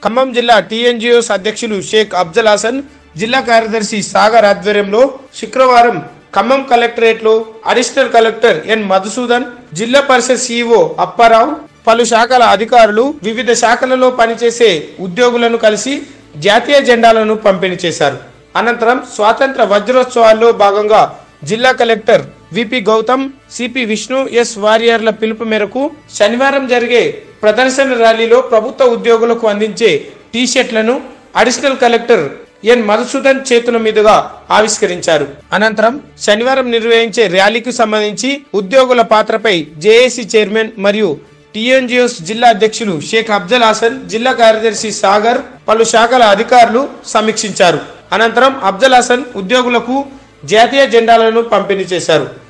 ఖమ్మం జిల్లా టీఎన్జిఓస్ అధ్యక్షులు షేక్ అఫ్జల్ హాసన్ జిల్లా కార్యదర్శి సాగర్ ఆధ్వర్యంలో శుక్రవారం ఖమ్మం కలెక్టరేట్లో అడిషనల్ కలెక్టర్ ఎన్ మధుసూదన్ జిల్లా పరిషత్ సిఇఓ అప్పారావు పలు శాఖల అధికారులు వివిధ శాఖలలో పనిచేసే ఉద్యోగులను కలిసి జాతీయ జెండాలను పంపిణీ చేశారు అనంతరం స్వాతంత్ర వజ్రోత్సవాల్లో భాగంగా జిల్లా collector VP Gautam CP Vishnu S వారియర్ల పిలుపు మేరకు శనివారం జరిగే ప్రదర్శన ర్యాలీలో ప్రభుత్వ ఉద్యోగులకు అందించే టీ షర్ట్లను అడిషనల్ కలెక్టర్ ఎన్ మధుసూదన్ చేతుల మీదుగా ఆవిష్కరించారు అనంతరం శనివారం నిర్వహించే ర్యాలీకి సంబంధించి ఉద్యోగుల పాత్రపై జేఏసీ చైర్మన్ మరియు టీఎన్జిఓస్ జిల్లా అధ్యక్షులు షేక్ అఫ్జల్ హాసన్ జిల్లా కార్యదర్శి సాగర్ పలు శాఖల అధికారులు సమీక్షించారు అనంతరం అఫ్జల్ హాసన్ ఉద్యోగులకు జాతీయ జెండాలను పంపిణీ చేశారు